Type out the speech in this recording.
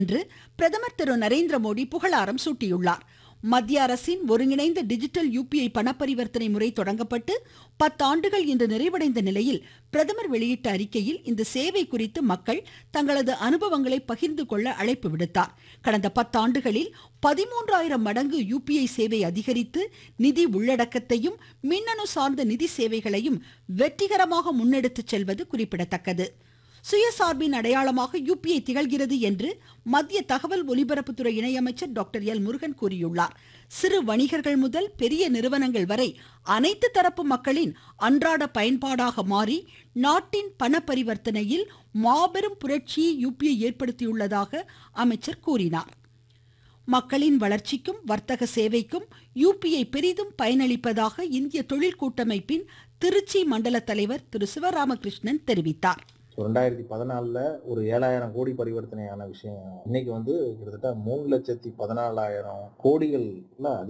என்று பிரதமர் திரு நரேந்திர மோடி புகழாரம் சூட்டியுள்ளார் மத்திய அரசின் ஒருங்கிணைந்த டிஜிட்டல் யுபிஐ பணப்பரிவர்த்தனை முறை தொடங்கப்பட்டு பத்தாண்டுகள் இன்று நிறைவடைந்த நிலையில் பிரதமர் வெளியிட்ட அறிக்கையில் இந்த சேவை குறித்து மக்கள் தங்களது அனுபவங்களை பகிர்ந்து கொள்ள அழைப்பு விடுத்தார் கடந்த பத்தாண்டுகளில் பதிமூன்றாயிரம் மடங்கு யுபிஐ சேவை அதிகரித்து நிதி உள்ளடக்கத்தையும் மின்னணு சார்ந்த நிதி சேவைகளையும் வெற்றிகரமாக முன்னெடுத்துச் செல்வது குறிப்பிடத்தக்கது சுயசார்பின் அடையாளமாக யுபிஐ திகழ்கிறது என்று மத்திய தகவல் ஒலிபரப்புத்துறை இணையமைச்சர் டாக்டர் எல் முருகன் கூறியுள்ளார் சிறு வணிகர்கள் முதல் பெரிய நிறுவனங்கள் வரை அனைத்து தரப்பு மக்களின் அன்றாட பயன்பாடாக மாறி நாட்டின் பண பரிவர்த்தனையில் மாபெரும் புரட்சியை யுபிஐ ஏற்படுத்தியுள்ளதாக அமைச்சர் கூறினார் மக்களின் வளர்ச்சிக்கும் வர்த்தக சேவைக்கும் யுபிஐ பெரிதும் பயனளிப்பதாக இந்திய தொழில் கூட்டமைப்பின் திருச்சி மண்டல தலைவர் திரு சிவராமகிருஷ்ணன் தெரிவித்தார் ஸோ ரெண்டாயிரத்தி பதினாலில் ஒரு ஏழாயிரம் கோடி பரிவர்த்தனையான விஷயம் இன்னைக்கு வந்து கிட்டத்தட்ட மூணு லட்சத்தி பதினாலாயிரம் கோடிகள்ல